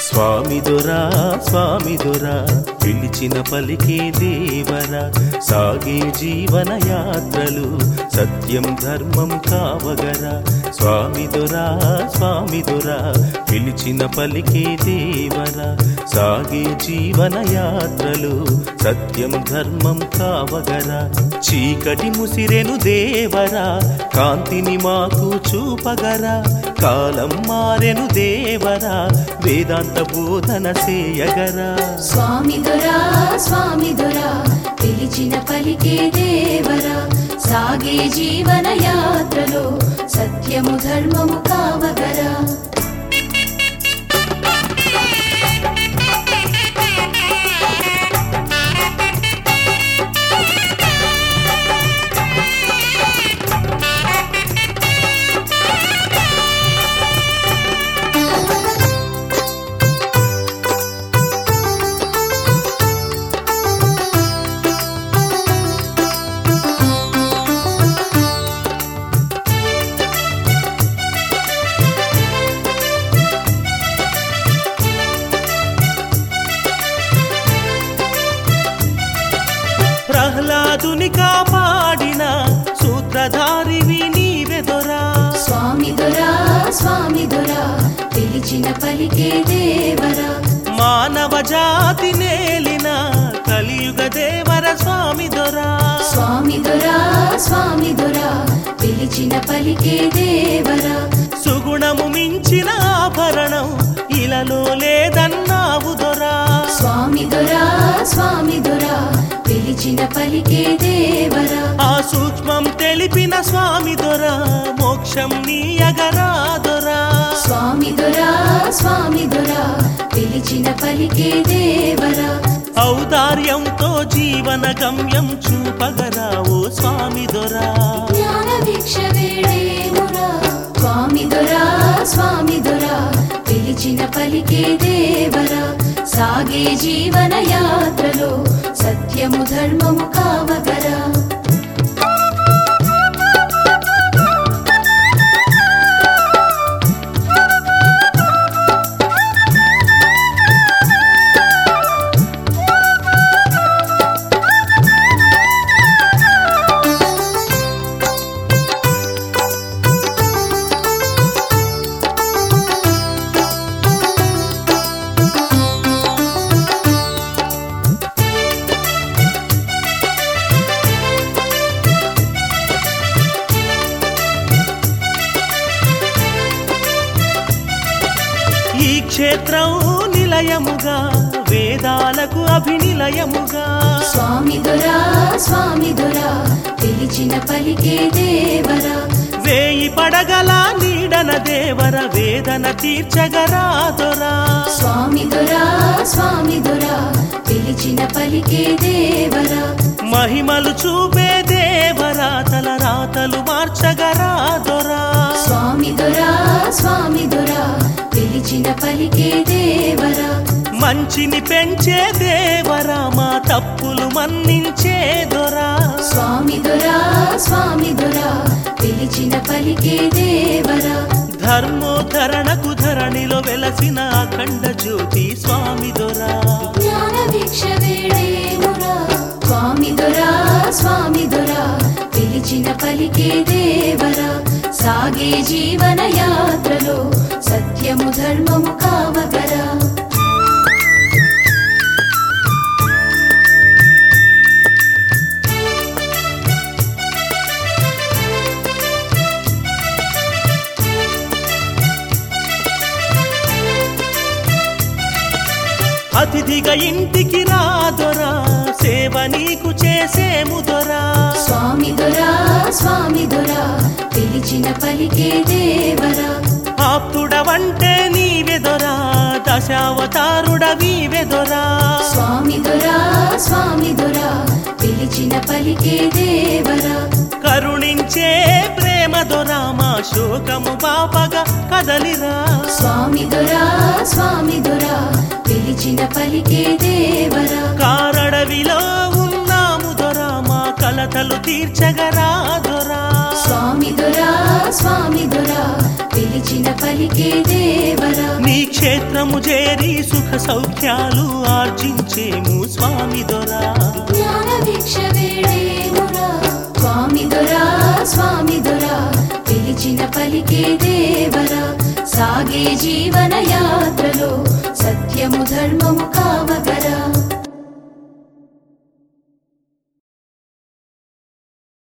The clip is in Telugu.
స్వామి దొరా స్వామి దొరా పిలిచిన పలికే దేవరా సాగే జీవన యాత్రలు సత్యం ధర్మం కావగరా స్వామి దొరా స్వామి దొరా పిలిచిన పలికే దేవరా సాగే జీవన యాత్రలు సత్యం ధర్మం కావగరా చీకటి ముసిరెను దేవరా కాంతిని మాకు చూపగరా కాలం మారెను దేవరా వేదాంత బోధన చేయగరా స్వామి దొరా స్వామి దొరా పిలిచిన పలికే దేవరా సాగే జీవన యాత్రలో సత్యము ధర్మము కావగరా ప్రహ్లాదుని కాపాడిన సూత్రధారివి నీవెదొరా స్వామి దొరా స్వామి దొరా పిలిచిన పలికే దేవరా మానవ జాతి నేలిన కలియుగ దేవర స్వామి దొరా స్వామి దొరా స్వామి దొరా పిలిచిన పలికే దేవరా సుగుణము మించిన ఆభరణం ఇలలో లేదన్నావు దొరా స్వామి దొరా స్వామి దొరా పిలిచిన పలికే దేవరా ఆ సూక్ష్మం తెలిపిన స్వామి దొరా మోక్షం నీయగరా దొరా స్వామి దొరా స్వామి దొరా పిలిచిన పలికే దేవరా ఔదార్యంతో జీవన గమ్యం చూపగరా ఓ స్వామి దొరా జ్ఞాన భిక్ష వేడేమురా స్వామి దొరా స్వామి దొరా పిలిచిన పలికే దేవరా సాగే జీవన యాత్రలో సత్యము ధర్మము కావగరా ఈ క్షేత్రం నిలయముగా వేదాలకు అభినిలయముగా స్వామి దొరా స్వామి దొరా పిలిచిన పలికే దేవరా వేయి పడగల నీడన దేవర వేదన తీర్చగరా దొరా స్వామి దొరా స్వామి దొరా పిలిచిన పలికే దేవరా మహిమలు చూపే దేవరా తల రాతలు మార్చగరా దొరా స్వామి దొరా స్వామి దొరా పిలిచిన పలికే దేవరా మంచిని పెంచే దేవరా మా తప్పులు మన్నించే దొరా స్వామి దొరా స్వామి దొరా పిలిచిన పలికే దేవరా ధర్మోద్ధరణకు ధరణిలో వెలసిన అఖండ జ్యోతి స్వామి దొరా జ్ఞాన భిక్ష వేడేమురా స్వామి దొరా స్వామి దొరా పిలిచిన పలికే దేవరా సాగే జీవన యాత్రలో సత్యము ధర్మము కావగరా అతిథిగా ఇంటికి రాదొరా సేవ నీకు చేసేము దొరా స్వామి దొరా స్వామి దొరా పిలిచిన పలికే దేవరా ఆప్తుడవంటే నీవెదొరా దశావతారుడ వీవెదొరా స్వామి దొరా స్వామి దొరా పిలిచిన పలికే దేవరా కరుణించే ప్రేమ దొరా మా శోకము బాపగా కదలిరా స్వామి దొరా స్వామి దొరా పిలిచిన పలికే దేవరా కారడవిలో ఉన్నాము దొరా మా కల కలతలు తీర్చగరా దొరా స్వామి దొరా స్వామి దొరా పిలిచిన పలికే దేవరా నీ క్షేత్రము చేరి సుఖ సౌఖ్యాలు ఆర్జించేము స్వామి దొరా జ్ఞాన భిక్ష వేడేమురా స్వామి దొరా స్వామి దొరా పిలిచిన పలికే దేవరా సాగే జీవన యాత్రలో సత్యము ధర్మము కావగరా